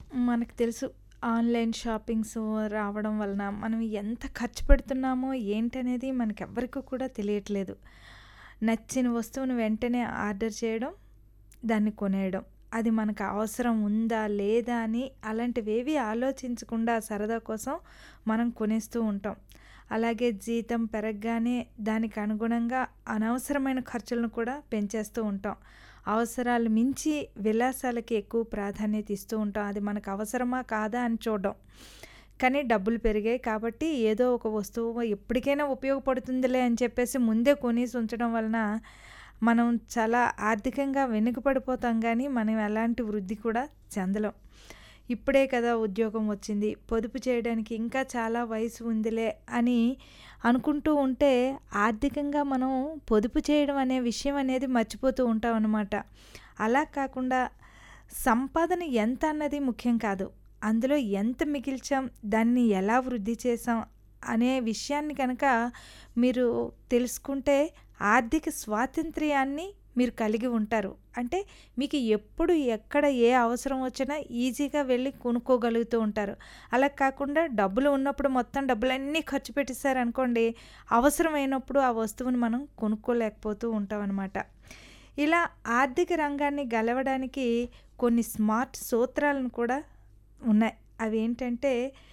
మనకు తెలుసు online shoppings రావడం వలన మనం ఎంత ఖర్చు పెడుతున్నామో ఏంటనేది మనకెవ్వరికీ కూడా తెలియట్లేదు. నచ్చిన వస్తువును వెంటనే ఆర్డర్ చేయడం, దాన్ని కొనేయడం. అది మనకు అవసరం ఉందా? లేదా? అని అలాంటివేవీ ఆలోచించకుండా సరదా కోసం మనం కొనేస్తూ ఉంటాం. అలాగే జీతం పెరగగానే దానికి అనుగుణంగా అనవసరమైన ఖర్చులను కూడా పెంచేస్తూ ఉంటాం. అవసరాలు మించి విలాసాలకి ఎక్కువ ప్రాధాన్యత ఇస్తూ ఉంటాం. అది మనకు అవసరమా? కాదా? అని చూడడం. కానీ డబ్బులు పెరిగాయి కాబట్టి ఏదో ఒక వస్తువు ఎప్పటికైనా ఉపయోగపడుతుందిలే అని చెప్పేసి ముందే కొనేసి ఉంచడం వలన మనం చాలా ఆర్థికంగా వెనుకపడిపోతాం గానీ మనం ఎలాంటి వృద్ధి కూడా చెందలేం. ఇప్పుడే కదా ఉద్యోగం వచ్చింది. పొదుపు చేయడానికి ఇంకా చాలా వయసు ఉందిలే అని అనుకుంటూ ఉంటే ఆర్థికంగా మనం పొదుపు చేయడం అనే విషయం అనేది మర్చిపోతూ ఉంటాం అన్నమాట. అలా కాకుండా సంపాదన ఎంత అన్నది ముఖ్యం కాదు. అందులో ఎంత మిగిల్చాం? దాన్ని ఎలా వృద్ధి చేశాం? అనే విషయాన్ని గనక మీరు తెలుసుకుంటే ఆర్థిక స్వాతంత్ర్యాన్ని మీరు కలిగి ఉంటారు. అంటే మీకు ఎప్పుడు ఎక్కడ ఏ అవసరం వచ్చినా ఈజీగా వెళ్లి కొనుక్కోగలుగుతూ ఉంటారు. అలా కాకుండా డబ్బులు ఉన్నప్పుడు మొత్తం డబ్బులన్నీ ఖర్చు పెట్టేసారనుకోండి అవసరమైనప్పుడు ఆ వస్తువుని మనం కొనుక్కోలేకపోతూ ఉంటామన్నమాట. ఇలా ఆర్థిక రంగాన్ని గెలవడానికి కొన్ని స్మార్ట్ సూత్రాలను కూడా ఉన్నాయి. అవేంటంటే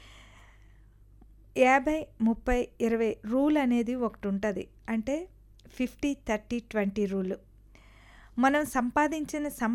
50, 30, 20 రూల్ అనేది ఒకటుంటది. అంటే 50, 30, 20 రూల్. మనం సంపాదించిన సం